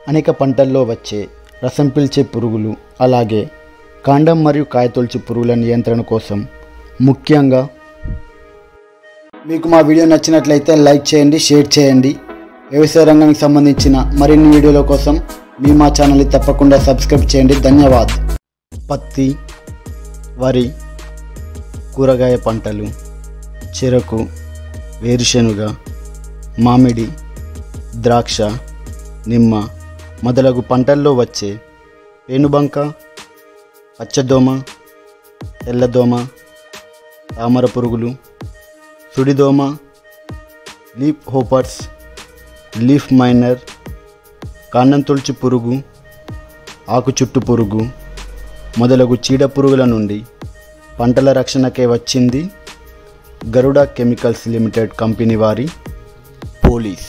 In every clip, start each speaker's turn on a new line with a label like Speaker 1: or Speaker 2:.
Speaker 1: అనేక పంటల్లో వచ్చే రసం పీల్చే పురుగులు అలాగే కాండం మరియు కాయతొలచు పురుగుల నియంత్రణ కోసం ముఖ్యంగా మీకు మా వీడియో నచ్చినట్లయితే లైక్ చేయండి షేర్ చేయండి వ్యవసాయ రంగానికి సంబంధించిన మరిన్ని వీడియోల కోసం మీ మా ఛానల్ని తప్పకుండా సబ్స్క్రైబ్ చేయండి ధన్యవాద్ పత్తి వరి కూరగాయ పంటలు చెరకు వేరుశెనుగ మామిడి ద్రాక్ష నిమ్మ మొదలగు పంటల్లో వచ్చే పేనుబంక పచ్చదోమ తెల్లదోమ తామర పురుగులు సుడిదోమ లీప్ హోపర్స్ లీఫ్ మైనర్ కాండం తొలచు పురుగు ఆకు చుట్టు పురుగు మొదలగు చీడ పురుగుల నుండి పంటల రక్షణకే వచ్చింది గరుడ కెమికల్స్ లిమిటెడ్ కంపెనీ వారి police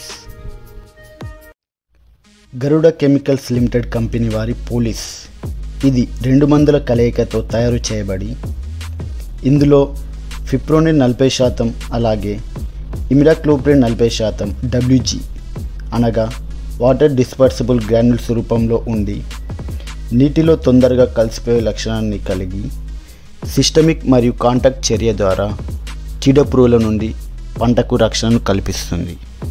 Speaker 1: Garuda chemicals limited company వారి పోలీస్ ఇది రెండు మందుల కలయికతో తయారు చేయబడి ఇందులో ఫిప్రోనిన్ నలభై శాతం అలాగే ఇమిడాక్లోప్రిన్ నలభై శాతం డబ్ల్యూజీ అనగా వాటర్ డిస్పర్సిబుల్ గ్రాన్యుల్స్ రూపంలో ఉండి నీటిలో తొందరగా కలిసిపోయే లక్షణాన్ని కలిగి సిస్టమిక్ మరియు కాంటాక్ట్ చర్య ద్వారా చీడపురుగుల నుండి పంటకు రక్షణను కల్పిస్తుంది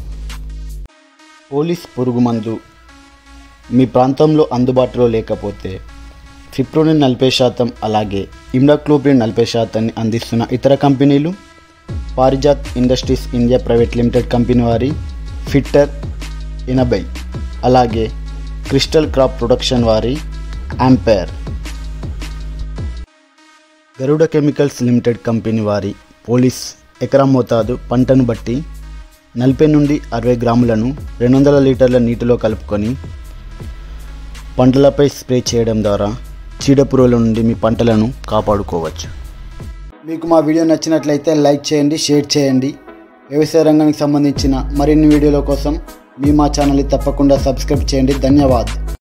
Speaker 1: పోలీస్ పురుగు మందు మీ ప్రాంతంలో అందుబాటులో లేకపోతే ఫిప్రోనిన్ నలభై శాతం అలాగే ఇమ్డాక్లోప్రిన్ నలభై శాతాన్ని అందిస్తున్న ఇతర కంపెనీలు Parijat industries India private limited company వారి ఫిట్టర్ ఎనభై అలాగే క్రిస్టల్ క్రాప్ ప్రొడక్షన్ వారి empire Garuda chemicals limited company వారి పోలీస్ ఎకరా మోతాదు పంటను బట్టి నలభై నుండి అరవై గ్రాములను రెండు వందల లీటర్ల నీటిలో కలుపుకొని పంటలపై స్ప్రే చేయడం ద్వారా చీడపురుగుల నుండి మీ పంటలను కాపాడుకోవచ్చు మీకు మా వీడియో నచ్చినట్లయితే లైక్ చేయండి షేర్ చేయండి వ్యవసాయ రంగానికి సంబంధించిన మరిన్ని వీడియోల కోసం మీ మా ఛానల్ని తప్పకుండా సబ్స్క్రైబ్ చేయండి ధన్యవాద్